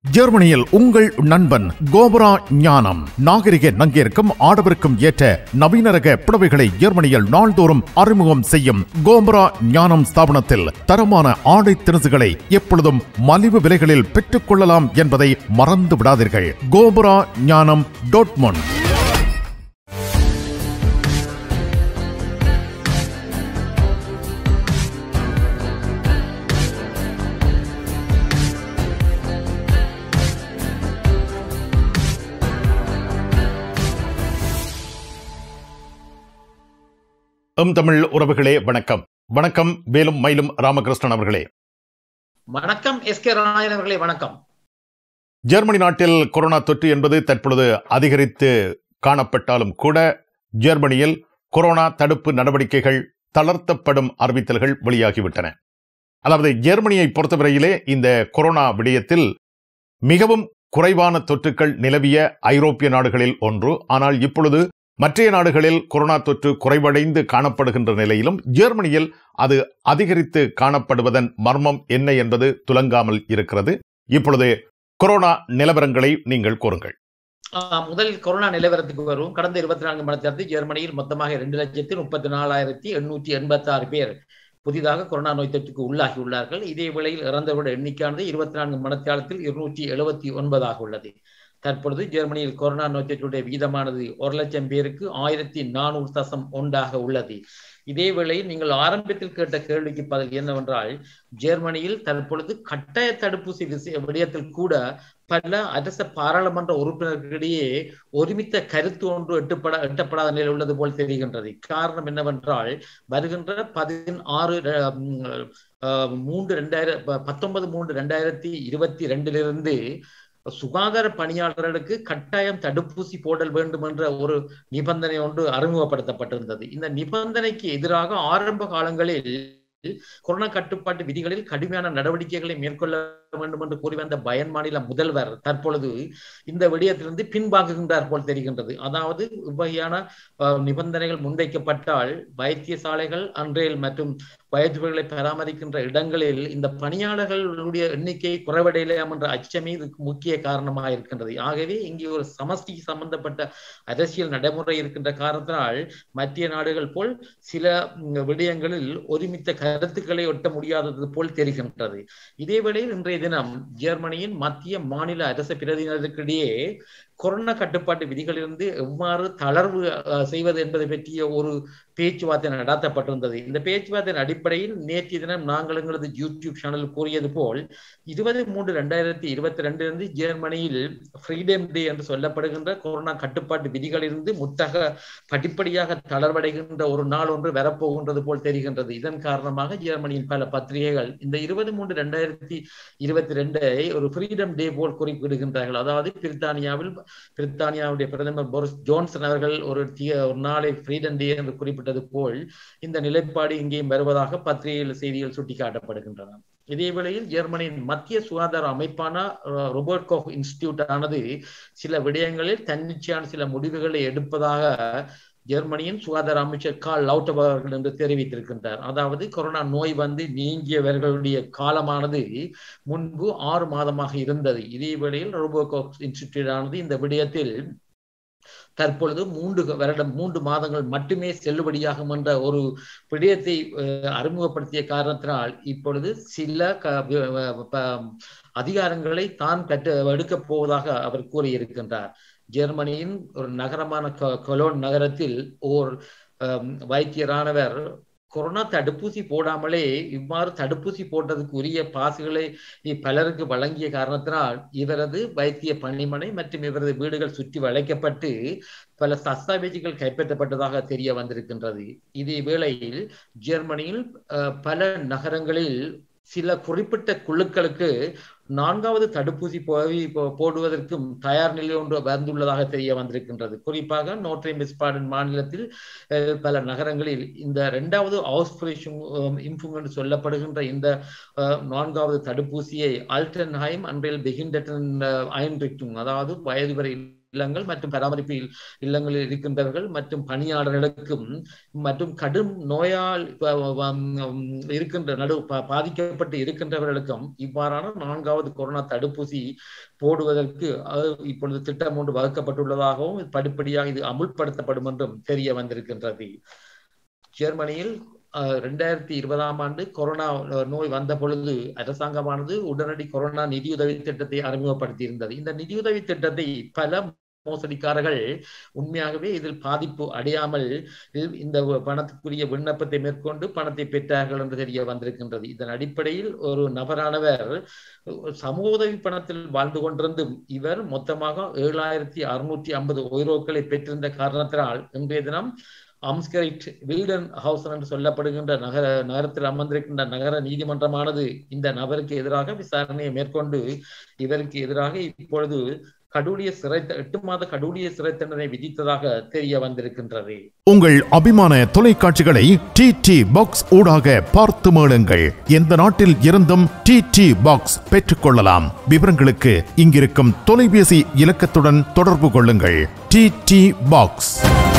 ஜெர்மனியில் உங்கள் நண்பன் கோபரா ஞானம் நாகரிக நங்கிற்கும் ஆடவருக்கும் ஏற்ற நவீன ரக புடவைகளை ஜெர்மனியில் நாள்தோறும் அறிமுகம் செய்யும் கோபரா ஞானம் ஸ்தாபனத்தில் தரமான ஆடை திணுசுகளை எப்பொழுதும் மலிவு விலைகளில் பெற்றுக் கொள்ளலாம் என்பதை மறந்து விடாதீர்கள் கோபரா ஞானம் டோட்மொன் எம் தமிழ் உறவுகளே வணக்கம் வணக்கம் வேலும் மயிலும் ராமகிருஷ்ணன் அவர்களே வணக்கம் எஸ் கே ராயன் அவர்களே வணக்கம் ஜெர்மனி நாட்டில் கொரோனா தொற்று என்பது தற்பொழுது அதிகரித்து காணப்பட்டாலும் கூட ஜெர்மனியில் கொரோனா தடுப்பு நடவடிக்கைகள் தளர்த்தப்படும் அறிவித்தல்கள் வெளியாகிவிட்டன அதாவது ஜெர்மனியை பொறுத்தவரையிலே இந்த கொரோனா விடயத்தில் மிகவும் குறைவான தொற்றுக்கள் நிலவிய ஐரோப்பிய நாடுகளில் ஒன்று ஆனால் இப்பொழுது மற்றைய நாடுகளில் கொரோனா தொற்று குறைவடைந்து காணப்படுகின்ற நிலையிலும் ஜெர்மனியில் அது அதிகரித்து காணப்படுவதன் மர்மம் என்ன என்பது துலங்காமல் இருக்கிறது இப்பொழுது கொரோனா நிலவரங்களை நீங்கள் கூறுங்கள் ஆஹ் முதல் கொரோனா நிலவரத்துக்கு வரும் கடந்த இருபத்தி நான்கு மணி நேரத்தில் ஜெர்மனியில் மொத்தமாக இரண்டு லட்சத்தி முப்பத்தி நாலாயிரத்தி எண்ணூற்றி எண்பத்தி ஆறு பேர் புதிதாக கொரோனா நோய் தொற்றுக்கு உள்ளாகி உள்ளார்கள் இதே வேளையில் இறந்தவருடைய எண்ணிக்கையானது இருபத்தி நான்கு மணத்தியாலத்தில் இருநூற்றி எழுபத்தி ஒன்பதாக உள்ளது தற்பொழுது ஜெர்மனியில் கொரோனா நோய் தொற்றுடைய வீதமானது ஒரு லட்சம் பேருக்கு ஆயிரத்தி நானூறு தசம் ஒன்றாக உள்ளது இதே வேளையில் நீங்கள் ஆரம்பத்தில் கேட்ட கேள்விக்கு பதில் என்னவென்றால் ஜெர்மனியில் தற்பொழுது கட்டாய தடுப்பூசி விஷய விடயத்தில் கூட பல அரச பாராளுமன்ற உறுப்பினர்களிடையே ஒருமித்த கருத்து ஒன்று எட்டுப்பட எட்டப்படாத நிலையில் உள்ளது போல் தெரிகின்றது காரணம் என்னவென்றால் வருகின்ற பதினாறு மூன்று ரெண்டாயிரம் பத்தொன்பது மூன்று ரெண்டாயிரத்தி இருபத்தி ரெண்டிலிருந்து சுகாதார பணியாளர்களுக்கு கட்டாயம் தடுப்பூசி போடல் வேண்டும் என்ற ஒரு நிபந்தனை ஒன்று அறிமுகப்படுத்தப்பட்டிருந்தது இந்த நிபந்தனைக்கு எதிராக ஆரம்ப காலங்களில் கொரோனா கட்டுப்பாட்டு விதிகளில் கடுமையான நடவடிக்கைகளை மேற்கொள்ள வேண்டும் என்று கூறி வந்த பயன் மாநில முதல்வர் தற்பொழுது இந்த விடயத்திலிருந்து பின்வாங்குகின்றார் போல் தெரிகின்றது அதாவது இவ்வகையான நிபந்தனைகள் முன்வைக்கப்பட்டால் வைத்தியசாலைகள் அன்றையில் மற்றும் வயதுகளை பராமரிக்கின்ற இடங்களில் இந்த பணியாளர்களுடைய எண்ணிக்கை குறைவடையலாம் என்ற அச்சமே இதுக்கு முக்கிய காரணமாக இருக்கின்றது ஆகவே இங்கே ஒரு சமஷ்டி சம்பந்தப்பட்ட அரசியல் நடைமுறை இருக்கின்ற காரணத்தினால் மத்திய நாடுகள் போல் சில விடயங்களில் ஒருமித்த கருத்துக்களை ஒட்ட முடியாதது போல் தெரிகின்றது இதே வேளையில் இன்றைய தினம் ஜெர்மனியின் மத்திய மாநில அரசு பிரதிநிதிகளிடையே கொரோனா கட்டுப்பாட்டு விதிகளிலிருந்து எவ்வாறு தளர்வு செய்வது என்பதை பற்றிய ஒரு பேச்சுவார்த்தை நடத்தப்பட்டிருந்தது இந்த பேச்சுவார்த்தையின் அடிப்படையில் நேற்றைய தினம் நாங்கள் எங்களது யூடியூப் சேனல் கூறியது போல் இருபது மூன்று ரெண்டாயிரத்தி இருபத்தி ரெண்டிலிருந்து ஜெர்மனியில் ஃப்ரீடம் டே என்று சொல்லப்படுகின்ற கொரோனா கட்டுப்பாட்டு விதிகளிலிருந்து முத்தக படிப்படியாக தளர்வடைகின்ற ஒரு நாள் ஒன்று வரப்போகின்றது போல் தெரிகின்றது இதன் காரணமாக ஜெர்மனியின் பல பத்திரிகைகள் இந்த இருபது மூன்று ரெண்டாயிரத்தி இருபத்தி ரெண்டை ஒரு ஃப்ரீடம் டே போல் குறிப்பிடுகின்றார்கள் அதாவது பிரித்தானியாவில் பிரித்தானியாவுடைய பிரதமர் போரிஸ் ஜோன்சன் அவர்கள் ஒரு ஒரு நாளை ஃப்ரீடம் டே என்று குறிப்பிட்டது போல் இந்த நிலைப்பாடு இங்கேயும் வருவதாக பத்திரிகையில் செய்திகள் சுட்டிக்காட்டப்படுகின்றன இதே வேளையில் ஜெர்மனியின் மத்திய சுகாதார அமைப்பான ரோபர்ட் கோஃப் இன்ஸ்டிடியூட் ஆனது சில விடயங்களில் தன்னிச்சையான சில முடிவுகளை எடுப்பதாக ஜெர்மனியின் சுகாதார அமைச்சர் கால் லவுட்டப் அவர்கள் என்று தெரிவித்திருக்கின்றார் அதாவது கொரோனா நோய் வந்து நீங்கியவர்களுடைய காலமானது முன்பு ஆறு மாதமாக இருந்தது இதே வேளையில் ரோபோகோப் இன்ஸ்டிடியூட் ஆனது இந்த விடயத்தில் தற்பொழுது மூன்று வருடம் மூன்று மாதங்கள் மட்டுமே செல்லுபடியாகும் என்ற ஒரு விடயத்தை அறிமுகப்படுத்திய காரணத்தினால் இப்பொழுது சில அதிகாரங்களை தான் பெற்று எடுக்கப் போவதாக அவர் கூறியிருக்கின்றார் ஜெர்மனியின் ஒரு நகரமான கொலோன் நகரத்தில் ஓர் வைத்தியரானவர் கொரோனா தடுப்பூசி போடாமலே இவ்வாறு தடுப்பூசி போட்டதுக்கு உரிய பாசுகளை பலருக்கு வழங்கிய காரணத்தினால் இவரது வைத்திய பணிமனை மற்றும் இவரது வீடுகள் சுற்றி வளைக்கப்பட்டு பல தஸ்தாவேஜுகள் கைப்பற்றப்பட்டதாக தெரிய வந்திருக்கின்றது இதே வேளையில் ஜெர்மனியில் பல நகரங்களில் சில குறிப்பிட்ட குழுக்களுக்கு நான்காவது தடுப்பூசி போய் போடுவதற்கும் தயார் நிலை ஒன்று வந்துள்ளதாக தெரிய வந்திருக்கின்றது குறிப்பாக நோட்ரை மிஸ்பாடன் மாநிலத்தில் பல நகரங்களில் இந்த இரண்டாவது ஆஸ்பிரேஷன் இன்ஃபுங் என்று சொல்லப்படுகின்ற இந்த நான்காவது தடுப்பூசியை அல்டன்ஹைம் அன்றையில் பெகிண்டட்டன் அயன்ரிக்டும் அதாவது வயது வரை இல்லங்கள் மற்றும் பராமரிப்பு இல்லங்களில் இருக்கின்றவர்கள் மற்றும் பணியாளர்களுக்கும் மற்றும் கடும் நோயால் இருக்கின்ற நடு பாதிக்கப்பட்டு இருக்கின்றவர்களுக்கும் இவ்வாறான நான்காவது கொரோனா தடுப்பூசி போடுவதற்கு இப்பொழுது திட்டம் ஒன்று வகுக்கப்பட்டுள்ளதாகவும் படிப்படியாக இது அமுல்படுத்தப்படும் என்றும் தெரிய வந்திருக்கின்றது ஜெர்மனியில் ரெண்டாயிரத்தி இருபதாம் ஆண்டு கொரோனா நோய் வந்த பொழுது அரசாங்கமானது உடனடி கொரோனா நிதியுதவி திட்டத்தை அறிமுகப்படுத்தி இருந்தது இந்த நிதியுதவி திட்டத்தை பல மோசடிக்காரர்கள் உண்மையாகவே இதில் பாதிப்பு அடையாமல் இந்த பணத்துக்குரிய விண்ணப்பத்தை மேற்கொண்டு பணத்தை பெற்றார்கள் என்று தெரிய வந்திருக்கின்றது இதன் அடிப்படையில் ஒரு நபரானவர் சமூக உதவி பணத்தில் வாழ்ந்து கொண்டிருந்தும் இவர் மொத்தமாக ஏழாயிரத்தி அறுநூற்றி ஐம்பது ஒய்ரோக்களை பெற்றிருந்த காரணத்தினால் இன்றைய தினம் அம்ஸ்கரைட் வில்டன் ஹவுஸ் என்று சொல்லப்படுகின்ற நகர நகரத்தில் அமர்ந்திருக்கின்ற நகர நீதிமன்றமானது இந்த நபருக்கு எதிராக விசாரணையை மேற்கொண்டு இவருக்கு எதிராக இப்பொழுது கடூழிய சிறை எட்டு மாத கடூழிய சிறை தண்டனை விதித்ததாக தெரிய வந்திருக்கின்றது உங்கள் அபிமான தொலைக்காட்சிகளை டி டி பாக்ஸ் ஊடாக பார்த்து மேளுங்கள் எந்த நாட்டில் இருந்தும் டி டி பாக்ஸ் பெற்றுக்கொள்ளலாம் விவரங்களுக்கு இங்கிருக்கும் தொலைபேசி இலக்கத்துடன் தொடர்பு கொள்ளுங்கள் டி டி பாக்ஸ்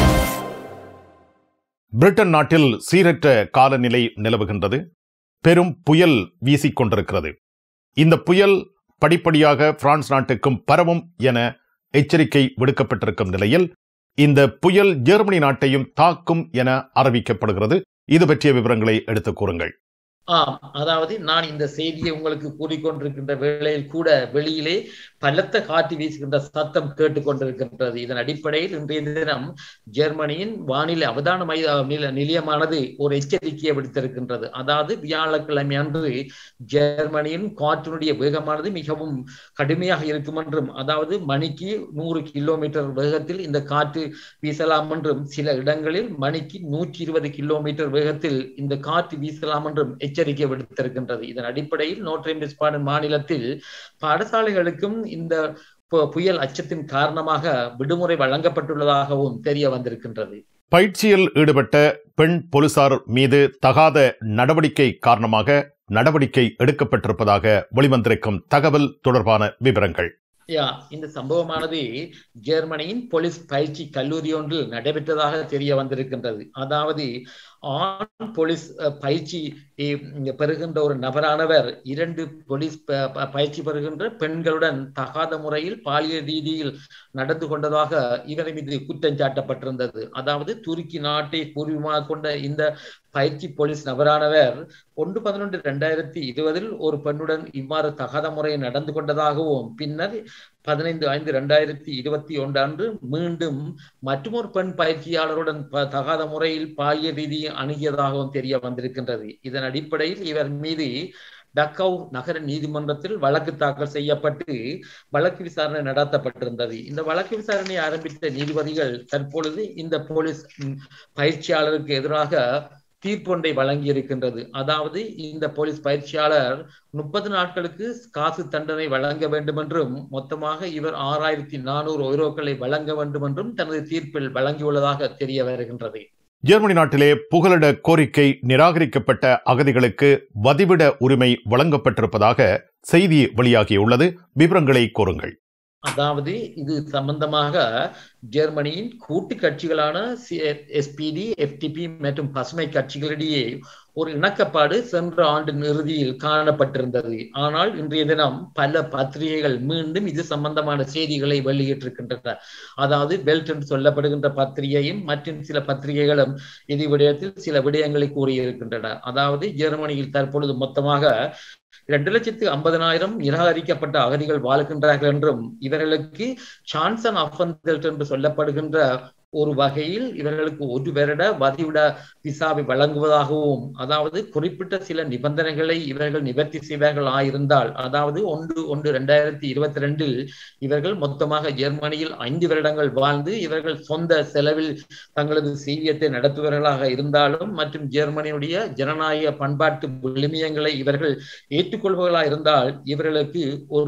பிரிட்டன் நாட்டில் சீரற்ற காலநிலை நிலவுகின்றது பெரும் புயல் வீசிக்கொண்டிருக்கிறது இந்த புயல் படிப்படியாக பிரான்ஸ் நாட்டுக்கும் பரவும் என எச்சரிக்கை விடுக்கப்பட்டிருக்கும் நிலையில் இந்த புயல் ஜெர்மனி நாட்டையும் தாக்கும் என அறிவிக்கப்படுகிறது இது பற்றிய விவரங்களை எடுத்துக் கூறுங்கள் ஆம் அதாவது நான் இந்த செய்தியை உங்களுக்கு கூறிக்கொண்டிருக்கின்ற வேளையில் கூட வெளியிலே பலத்த காற்று வீசுகின்ற சத்தம் கேட்டுக்கொண்டிருக்கின்றது இதன் அடிப்படையில் இன்றைய தினம் ஜெர்மனியின் வானிலை அவதான மைய நிலையமானது ஒரு எச்சரிக்கையை விடுத்திருக்கின்றது அதாவது வியாழக்கிழமை அன்று ஜெர்மனியின் காற்றினுடைய வேகமானது மிகவும் கடுமையாக இருக்கும் என்றும் அதாவது மணிக்கு நூறு கிலோமீட்டர் வேகத்தில் இந்த காற்று வீசலாம் என்றும் சில இடங்களில் மணிக்கு நூற்றி இருபது கிலோமீட்டர் வேகத்தில் இந்த காற்று வீசலாம் என்றும் எச்சரிக்கை விடுத்திருக்கின்றது இதன் அடிப்படையில் நோட்ரேம் விஸ்பாடன் மாநிலத்தில் பாடசாலைகளுக்கும் இந்த புயல் அச்சத்தின் காரணமாக விடுமுறை வழங்கப்பட்டுள்ளதாகவும் தெரிய வந்திருக்கின்றது பயிற்சியில் ஈடுபட்ட பெண் போலீசார் மீது தகாத நடவடிக்கை காரணமாக நடவடிக்கை எடுக்கப்பட்டிருப்பதாக வெளிவந்திருக்கும் தகவல் தொடர்பான விவரங்கள் யா இந்த சம்பவமானது ஜெர்மனியின் போலீஸ் பயிற்சி கல்லூரி ஒன்றில் நடைபெற்றதாக தெரிய வந்திருக்கின்றது அதாவது ஆண் போலீஸ் பயிற்சி பெறுகின்ற ஒரு நபரானவர் இரண்டு போலீஸ் பயிற்சி பெறுகின்ற பெண்களுடன் தகாத முறையில் பாலியல் ரீதியில் நடந்து கொண்டதாக இவர் மீது குற்றம் சாட்டப்பட்டிருந்தது அதாவது துருக்கி நாட்டை பூர்வமாக கொண்ட இந்த பயிற்சி போலீஸ் நபரானவர் ஒன்று பதினொன்று இரண்டாயிரத்தி இருபதில் ஒரு பெண்ணுடன் இவ்வாறு தகாத முறையில் நடந்து கொண்டதாகவும் பின்னர் பதினைந்து ஐந்து இரண்டாயிரத்தி இருபத்தி ஒன்று அன்று மீண்டும் மற்றொரு பெண் பயிற்சியாளருடன் தகாத முறையில் பாலியல் ரீதியை அணுகியதாகவும் தெரிய வந்திருக்கின்றது இதன் அடிப்படையில் இவர் மீது டக்கவு நகர நீதிமன்றத்தில் வழக்கு தாக்கல் செய்யப்பட்டு வழக்கு விசாரணை நடத்தப்பட்டிருந்தது இந்த வழக்கு விசாரணை ஆரம்பித்த நீதிபதிகள் தற்பொழுது இந்த போலீஸ் பயிற்சியாளருக்கு எதிராக தீர்ப்பொன்றை வழங்கி இருக்கின்றது அதாவது இந்த போலீஸ் பயிற்சியாளர் முப்பது நாட்களுக்கு காசு தண்டனை வழங்க வேண்டும் என்றும் மொத்தமாக இவர் ஆறாயிரத்தி நானூறு ஒய்ரோக்களை வழங்க வேண்டும் என்றும் தனது தீர்ப்பில் வழங்கியுள்ளதாக தெரிய வருகின்றது ஜெர்மனி நாட்டிலே புகலிட கோரிக்கை நிராகரிக்கப்பட்ட அகதிகளுக்கு வதிவிட உரிமை வழங்கப்பட்டிருப்பதாக செய்தி வெளியாகியுள்ளது விவரங்களை கூறுங்கள் அதாவது இது சம்பந்தமாக ஜெர்மனியின் கூட்டு கட்சிகளான எஸ்பிடி எஃப்டிபி மற்றும் பசுமை கட்சிகளிடையே ஒரு இணக்கப்பாடு சென்ற ஆண்டு இறுதியில் காணப்பட்டிருந்தது ஆனால் இன்றைய தினம் பல பத்திரிகைகள் மீண்டும் இது சம்பந்தமான செய்திகளை வெளியிட்டிருக்கின்றன அதாவது பெல்ட் என்று சொல்லப்படுகின்ற பத்திரிகையும் மற்றும் சில பத்திரிகைகளும் இது விடயத்தில் சில விடயங்களை கூறியிருக்கின்றன அதாவது ஜெர்மனியில் தற்பொழுது மொத்தமாக இரண்டு லட்சத்து ஐம்பதனாயிரம் நிராகரிக்கப்பட்ட அகதிகள் வாழ்கின்றார்கள் என்றும் இவர்களுக்கு சான்சன் அஃபந்தெல்ட் என்று சொல்லப்படுகின்ற ஒரு வகையில் இவர்களுக்கு ஒரு வருட வதிவிட விசாவை வழங்குவதாகவும் அதாவது குறிப்பிட்ட சில நிபந்தனைகளை இவர்கள் நிவர்த்தி செய்வார்கள் ஆயிருந்தால் அதாவது ஒன்று ஒன்று இரண்டாயிரத்தி இருபத்தி ரெண்டில் இவர்கள் மொத்தமாக ஜெர்மனியில் ஐந்து வருடங்கள் வாழ்ந்து இவர்கள் சொந்த செலவில் தங்களது சீவியத்தை நடத்துபவர்களாக இருந்தாலும் மற்றும் ஜெர்மனியுடைய ஜனநாயக பண்பாட்டு விழுமியங்களை இவர்கள் ஏற்றுக்கொள்பவர்களாக இருந்தால் இவர்களுக்கு ஒரு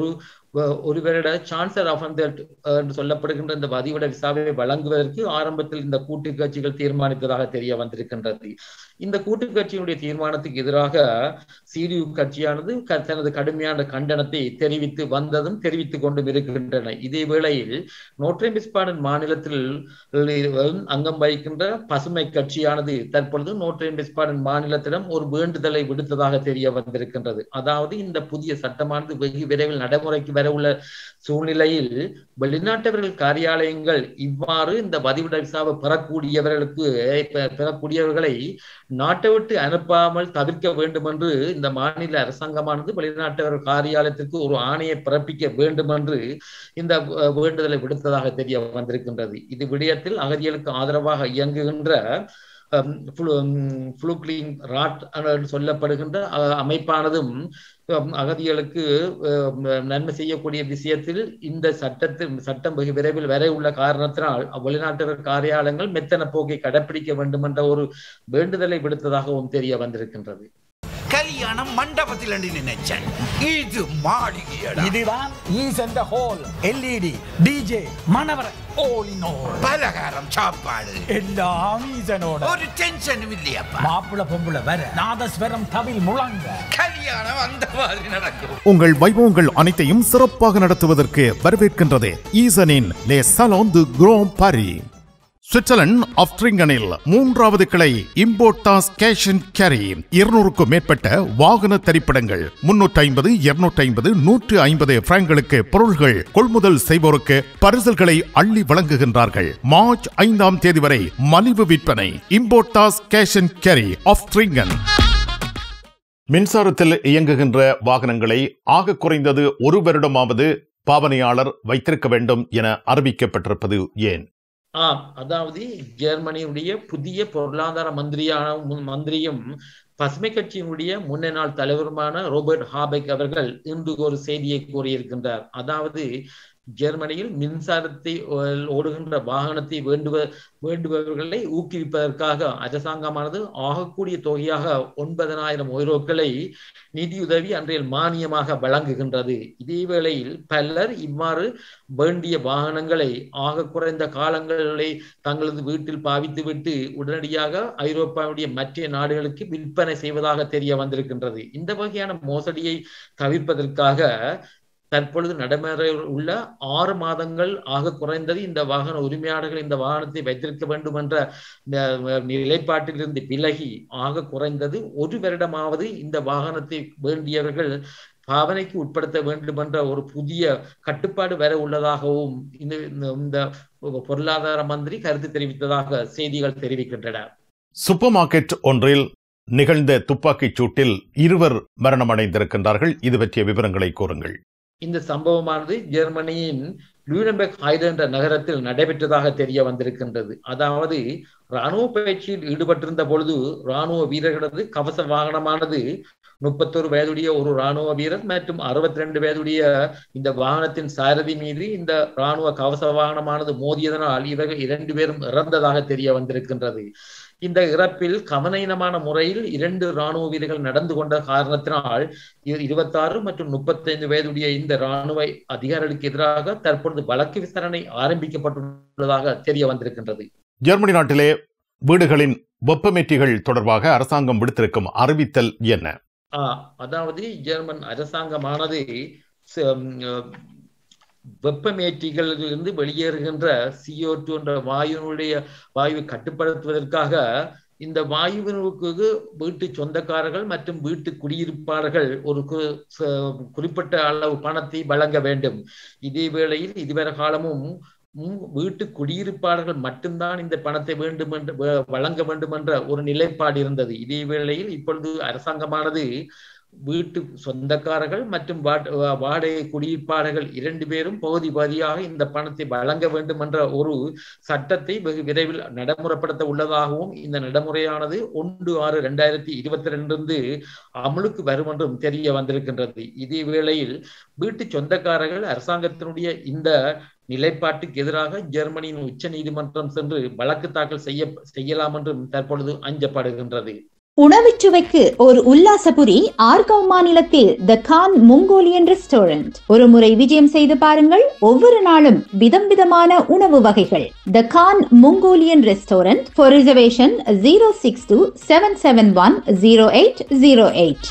ஒரு வருட சான்சலர் ஆஃப் என்று சொல்லப்படுகின்ற இந்த வதிவிட விசாவை வழங்குவதற்கு ஆரம்பத்தில் இந்த கூட்டு கட்சிகள் தீர்மானித்ததாக தெரிய வந்திருக்கின்றது இந்த கூட்டு கட்சியினுடைய தீர்மானத்துக்கு எதிராக சிடியு கட்சியானது தனது கடுமையான கண்டனத்தை தெரிவித்து வந்ததும் தெரிவித்துக் கொண்டும் இருக்கின்றன இதே வேளையில் நோட்ரேம் பிஸ்பாடன் மாநிலத்தில் அங்கம் வகிக்கின்ற பசுமை கட்சியானது தற்பொழுது நோட்ரேம் பிஸ்பாடன் மாநிலத்திடம் ஒரு வேண்டுதலை விடுத்ததாக தெரிய வந்திருக்கின்றது அதாவது இந்த புதிய சட்டமானது வெகு விரைவில் நடைமுறைக்கு வர உள்ள சூழ்நிலையில் வெளிநாட்டவர்கள் காரியாலயங்கள் இவ்வாறு இந்த வதிவிட விசாவை பெறக்கூடியவர்களுக்கு பெறக்கூடியவர்களை நாட்டை விட்டு அனுப்பாமல் தவிர்க்க வேண்டும் என்று இந்த மாநில அரசாங்கமானது வெளிநாட்டவர் காரியாலயத்திற்கு ஒரு ஆணையை பிறப்பிக்க வேண்டும் என்று இந்த வேண்டுதலை விடுத்ததாக தெரிய வந்திருக்கின்றது இது விடயத்தில் அகதிகளுக்கு ஆதரவாக இயங்குகின்ற புளுக்லிங் ராட் சொல்லப்படுகின்ற அமைப்பானதும் அகதிகளுக்கு நன்மை செய்யக்கூடிய விஷயத்தில் இந்த சட்டத்தில் சட்டம் வெகு விரைவில் வர உள்ள காரணத்தினால் வெளிநாட்டவர் காரியாலயங்கள் மெத்தன போக்கை கடைபிடிக்க வேண்டும் என்ற ஒரு வேண்டுதலை விடுத்ததாகவும் தெரிய வந்திருக்கின்றது கல்யாணம் மண்டபத்தில் நினைச்சேன் இது மாளிகையடா இதுதான் ஈஸ் அண்ட் ஹோல் எல்இடி டிஜே மணவர all in all பலகாரம் சாப்பாடு எல்லாம் ஈசனோட ஒரு டென்ஷனும் இல்லையப்பா மாப்பிள பொம்புல வர நாதஸ்வரம் தவில் முழங்க கல்யாணம் அந்த மாதிரி நடக்கும் உங்கள் வைபவங்கள் அனைத்தையும் சிறப்பாக நடத்துவதற்கு வரவேற்கின்றது ஈசனின் லே சலோன் து குரோம் பாரி சுவிட்சர்லாந்து ஆப்ட்ரிங்கனில் மூன்றாவது கிளை இம்போர்டாஸ் கேஷ் அண்ட் கேரி இருநூறுக்கும் மேற்பட்ட வாகன திரைப்படங்கள் முன்னூற்றி ஐம்பது இருநூற்றி ஐம்பது நூற்று ஐம்பது பிராங்களுக்கு பொருள்கள் கொள்முதல் செய்வோருக்கு பரிசல்களை அள்ளி வழங்குகின்றார்கள் மார்ச் ஐந்தாம் தேதி வரை மலிவு விற்பனை இம்போர்டாஸ் கேஷ் அண்ட் கேரி ஆப்ட்ரிங்கன் மின்சாரத்தில் இயங்குகின்ற வாகனங்களை ஆக குறைந்தது ஒரு வருடமாவது பாவனையாளர் வைத்திருக்க வேண்டும் என அறிவிக்கப்பட்டிருப்பது ஏன் ஆம் அதாவது ஜெர்மனியுடைய புதிய பொருளாதார மந்திரியான மந்திரியும் பசுமை கட்சியினுடைய முன்ன நாள் தலைவருமான ரோபர்ட் ஹாபெக் அவர்கள் இன்று ஒரு செய்தியை கூறியிருக்கின்றார் அதாவது ஜெர்மனியில் மின்சாரத்தை ஓடுகின்ற வாகனத்தை வேண்டுவ வேண்டுபவர்களை ஊக்குவிப்பதற்காக அரசாங்கமானது ஆகக்கூடிய தொகையாக ஒன்பதனாயிரம் ஓரோக்களை நிதியுதவி அன்றைய மானியமாக வழங்குகின்றது இதே வேளையில் பலர் இவ்வாறு வேண்டிய வாகனங்களை ஆக குறைந்த காலங்களை தங்களது வீட்டில் பாவித்துவிட்டு உடனடியாக ஐரோப்பாவுடைய மற்ற நாடுகளுக்கு விற்பனை செய்வதாக தெரிய வந்திருக்கின்றது இந்த வகையான மோசடியை தவிர்ப்பதற்காக தற்பொழுது நடைமுறை உள்ள ஆறு மாதங்கள் ஆக குறைந்தது இந்த வாகன உரிமையாளர்கள் இந்த வாகனத்தை வைத்திருக்க வேண்டும் என்ற நிலைப்பாட்டிலிருந்து விலகி ஆக குறைந்தது ஒரு வருடமாவது இந்த வாகனத்தை வேண்டியவர்கள் பாவனைக்கு உட்படுத்த வேண்டும் என்ற ஒரு புதிய கட்டுப்பாடு வர உள்ளதாகவும் இந்த பொருளாதார மந்திரி கருத்து தெரிவித்ததாக செய்திகள் தெரிவிக்கின்றன சூப்பர் மார்க்கெட் ஒன்றில் நிகழ்ந்த துப்பாக்கிச் சூட்டில் இருவர் மரணமடைந்திருக்கின்றார்கள் இது பற்றிய விவரங்களை கூறுங்கள் இந்த சம்பவமானது ஜெர்மனியின் லூனம்பெக் ஹைட் என்ற நகரத்தில் நடைபெற்றதாக தெரிய வந்திருக்கின்றது அதாவது இராணுவ பயிற்சியில் ஈடுபட்டிருந்த பொழுது இராணுவ வீரர்களது கவச வாகனமானது முப்பத்தொரு வயதுடைய ஒரு இராணுவ வீரர் மற்றும் அறுபத்தி ரெண்டு வயதுடைய இந்த வாகனத்தின் சாரதி மீது இந்த இராணுவ கவச வாகனமானது மோதியதனால் இவர்கள் இரண்டு பேரும் இறந்ததாக தெரிய வந்திருக்கின்றது இந்த இறப்பில் கவனீனமான முறையில் இரண்டு இராணுவ வீரர்கள் நடந்து கொண்ட காரணத்தினால் இருபத்தாறு மற்றும் முப்பத்தைந்து வயதுடைய இந்த இராணுவ அதிகாரிகளுக்கு எதிராக தற்பொழுது வழக்கு விசாரணை ஆரம்பிக்கப்பட்டுள்ளதாக தெரிய வந்திருக்கின்றது ஜெர்மனி நாட்டிலே வீடுகளின் வெப்பமேற்றிகள் தொடர்பாக அரசாங்கம் விடுத்திருக்கும் அறிவித்தல் என்ன அதாவது ஜெர்மன் அரசாங்கமானது வெப்பமேற்றிகளிலிருந்து வெளியேறுகின்ற சிஓ டூ என்ற வாயுனுடைய வாயுவை கட்டுப்படுத்துவதற்காக இந்த வாயுவினுக்கு வீட்டு சொந்தக்காரர்கள் மற்றும் வீட்டு குடியிருப்பாளர்கள் ஒரு குறிப்பிட்ட அளவு பணத்தை வழங்க வேண்டும் இதே வேளையில் இதுவரை காலமும் வீட்டு குடியிருப்பாளர்கள் மட்டும்தான் இந்த பணத்தை வேண்டும் என்று வழங்க வேண்டும் என்ற ஒரு நிலைப்பாடு இருந்தது இதே வேளையில் இப்பொழுது அரசாங்கமானது வீட்டு சொந்தக்காரர்கள் மற்றும் வாடகை குடியிருப்பாளர்கள் இரண்டு பேரும் பகுதி பகுதியாக இந்த பணத்தை வழங்க வேண்டும் என்ற ஒரு சட்டத்தை வெகு விரைவில் நடைமுறைப்படுத்த உள்ளதாகவும் இந்த நடைமுறையானது ஒன்று ஆறு இரண்டாயிரத்தி இருபத்தி ரெண்டிலிருந்து அமலுக்கு வரும் என்றும் தெரிய வந்திருக்கின்றது இதே வேளையில் வீட்டு சொந்தக்காரர்கள் அரசாங்கத்தினுடைய இந்த நிலைப்பாட்டுக்கு எதிராக ஜெர்மனியின் உச்ச நீதிமன்றம் சென்று வழக்கு தாக்கல் செய்ய செய்யலாம் என்றும் தற்பொழுது அஞ்சப்படுகின்றது உணவுச்சுவைக்கு ஒரு உல்லாசபுரி ஆர்கவ் மாநிலத்தில் த கான் மொங்கோலியன் ரெஸ்டாரண்ட் ஒரு முறை விஜயம் செய்து பாருங்கள் ஒவ்வொரு நாளும் விதம் விதமான உணவு வகைகள் the Khan Mongolian restaurant for reservation zero six two seven seven one zero eight zero eight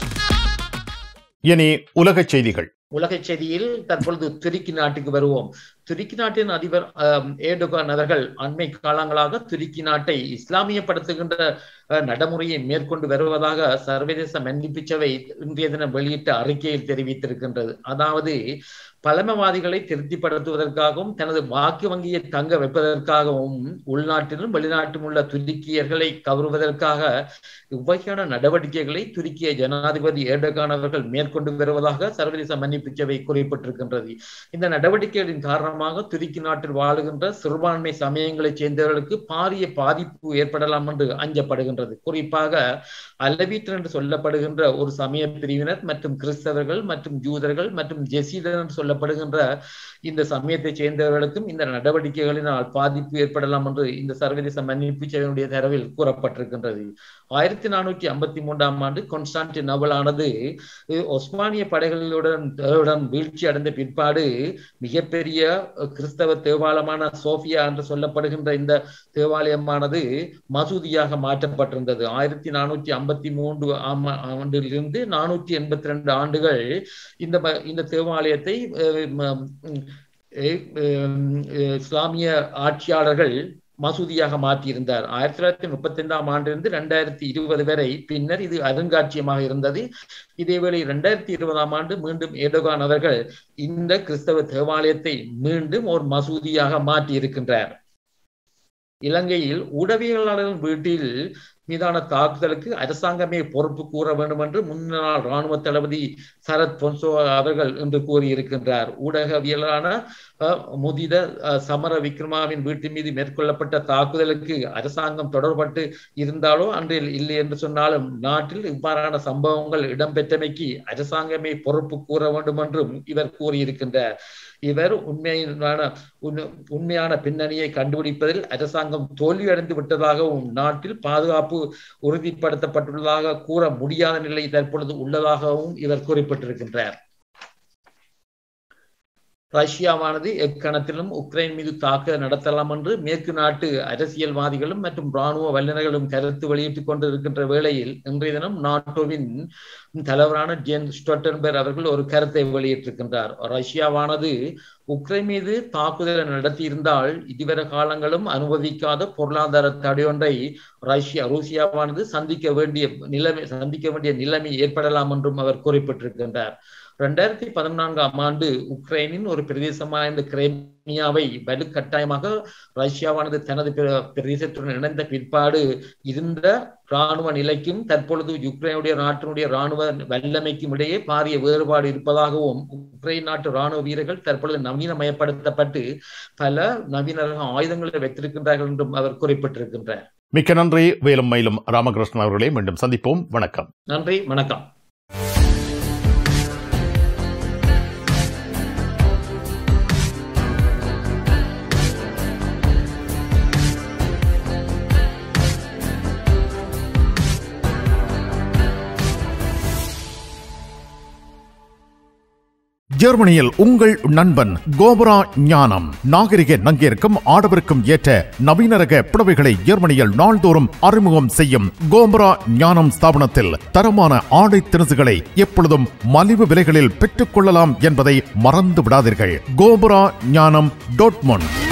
இனி உலகச் செய்திகள் உலகச் செய்தியில் தற்பொழுது துருக்கி நாட்டுக்கு வருவோம் துருக்கி நாட்டின் அதிபர் ஆம், ஏர்டோகான் அவர்கள் அண்மை காலங்களாக துருக்கி நாட்டை இஸ்லாமியப்படுத்துகின்ற அஹ், நடைமுறையை மேற்கொண்டு வருவதாக சர்வதேச மன்னிப்பு சபை இன்றைய தினம் வெளியிட்ட அறிக்கையில் தெரிவித்திருக்கின்றது அதாவது பழமவாதிகளை திருப்திப்படுத்துவதற்காகவும் தனது வாக்கு வங்கியை தங்க வைப்பதற்காகவும் உள்நாட்டிலும் வெளிநாட்டிலும் உள்ள துருக்கியர்களை கவருவதற்காக இவ்வகையான நடவடிக்கைகளை துருக்கிய ஜனாதிபதி ஏர்டோகான் அவர்கள் மேற்கொண்டு வருவதாக சர்வதேச மன்னிப்பு சபை குறிப்பிட்டிருக்கின்றது இந்த நடவடிக்கைகளின் காரணமாக துருக்கி நாட்டில் வாழுகின்ற சிறுபான்மை சமயங்களைச் சேர்ந்தவர்களுக்கு பாரிய பாதிப்பு ஏற்படலாம் என்று அஞ்சப்படுகின்றது குறிப்பாக அலவீட்டர் என்று சொல்லப்படுகின்ற ஒரு சமய பிரிவினர் மற்றும் கிறிஸ்தவர்கள் மற்றும் ஜூதர்கள் மற்றும் ஜெசீதர் என்று சொல்லப்படுகின்ற இந்த சமயத்தைச் சேர்ந்தவர்களுக்கும் இந்த நடவடிக்கைகளினால் பாதிப்பு ஏற்படலாம் என்று இந்த சர்வதேச மன்னிப்பு சபையினுடைய தரவில் கூறப்பட்டிருக்கின்றது ஆயிரத்தி நானூற்றி ஐம்பத்தி மூன்றாம் ஆண்டு கொன்ஸ்டான்டினோவலானது அஹ், ஒஸ்மானிய படைகளுடன் உடன் வீழ்ச்சி அடைந்த பிற்பாடு மிகப்பெரிய அஹ், கிறிஸ்தவ தேவாலயமான சோஃபியா என்று சொல்லப்படுகின்ற இந்த தேவாலயமானது மசூதியாக மாற்றப்பட்டிருந்தது ஆயிரத்தி நானூற்றி ஐம்பத்தி மூன்று ஆம் ஆண்டிலிருந்து நானூற்றி எண்பத்தி ரெண்டு ஆண்டுகள் இந்த ம- இந்த தேவாலயத்தை அஹ், ம- உம், அஹ், அஹ், இஸ்லாமிய ஆட்சியாளர்கள் மசூதியாக மாற்றியிருந்தார் ஆயிரத்தி தொள்ளாயிரத்தி முப்பத்தி ஐந்தாம் ஆண்டிலிருந்து ரெண்டாயிரத்தி இருபது வரை பின்னர் இது அருங்காட்சியகமாக இருந்தது இதேவேளை இரண்டாயிரத்தி இருபதாம் ஆண்டு மீண்டும் ஏடோகான் அவர்கள் இந்த கிறிஸ்தவ தேவாலயத்தை மீண்டும் ஒரு மசூதியாக மாற்றி இருக்கின்றார் இலங்கையில் ஊடகவியலாளர்கள் வீட்டில் மீதான தாக்குதலுக்கு அரசாங்கமே பொறுப்பு கூற வேண்டும் என்று முன்னாள் ராணுவ தளபதி சரத் பொன்சோ அவர்கள் இன்று கூறியிருக்கின்றார் ஊடகவியலான அஹ், முதித அஹ், சமர விக்ரமாவின் வீட்டின் மீது மேற்கொள்ளப்பட்ட தாக்குதலுக்கு அரசாங்கம் தொடர்பட்டு இருந்தாலோ அன்றில் இல்லை என்று சொன்னாலும் நாட்டில் இவ்வாறான சம்பவங்கள் இடம்பெற்றமைக்கு அரசாங்கமே பொறுப்பு கூற வேண்டும் என்றும் இவர் கூறியிருக்கின்றார் இவர் உண்மையான உண்மை- உண்மையான பின்னணியை கண்டுபிடிப்பதில் அரசாங்கம் தோல்வியடைந்து விட்டதாகவும் நாட்டில் பாதுகாப்பு உறுதிப்படுத்தப்பட்டுள்ளதாக கூற முடியாத நிலை தற்பொழுது உள்ளதாகவும் இவர் குறிப்பிட்டிருக்கின்றார் ரஷ்யாவானது எக்கணத்திலும் உக்ரைன் மீது தாக்குதல் நடத்தலாம் என்று மேற்கு நாட்டு அரசியல்வாதிகளும் மற்றும் இராணுவ வல்லுநர்களும் கருத்து வெளியிட்டுக் கொண்டிருக்கின்ற வேளையில் இன்றைய தினம் நாட்டோவின் தலைவரான ஜேன் ஸ்டொட்டன்பெர் அவர்கள் ஒரு கருத்தை வெளியிட்டிருக்கின்றார் ரஷ்யாவானது உக்ரைன் மீது தாக்குதலை நடத்தியிருந்தால் இதுவரை காலங்களும் அனுபவிக்காத பொருளாதார தடையொன்றை ரஷ்யா ரூசியாவானது சந்திக்க வேண்டிய நிலைமை சந்திக்க வேண்டிய நிலைமை ஏற்படலாம் என்றும் அவர் குறிப்பிட்டிருக்கின்றார் ரெண்டாயிரத்தி பதினான்காம் ஆண்டு உக்ரைனின் ஒரு பிரதேசமான இந்த கிரைமியாவை வலுக்கட்டாயமாக ரஷ்யாவானது தனது பிர- பிரதேசத்துடன் இணைந்த பிற்பாடு இருந்த இராணுவ நிலைக்கும் தற்பொழுது யுக்ரைனுடைய நாட்டினுடைய இராணுவ வல்லமைக்கும் இடையே பாரிய வேறுபாடு இருப்பதாகவும் உக்ரைன் நாட்டு இராணுவ வீரர்கள் தற்பொழுது நவீனமயப்படுத்தப்பட்டு பல நவீன ரக ஆயுதங்களை வைத்திருக்கின்றார்கள் என்றும் அவர் குறிப்பிட்டிருக்கின்றார் மிக்க நன்றி வேலும் மயிலும் ராமகிருஷ்ணன் அவர்களே மீண்டும் சந்திப்போம் வணக்கம் நன்றி வணக்கம் ஜெர்மனியில் உங்கள் நண்பன் கோபரா ஞானம் நாகரிக நங்கிற்கும் ஆடவருக்கும் ஏற்ற நவீன ரக புடவைகளை ஜெர்மனியில் நாள்தோறும் அறிமுகம் செய்யும் கோபரா ஞானம் ஸ்தாபனத்தில் தரமான ஆடை திணுசுகளை எப்பொழுதும் மலிவு விலைகளில் பெற்றுக் கொள்ளலாம் என்பதை மறந்து விடாதீர்கள் கோபரா ஞானம் டோட்மொண்ட்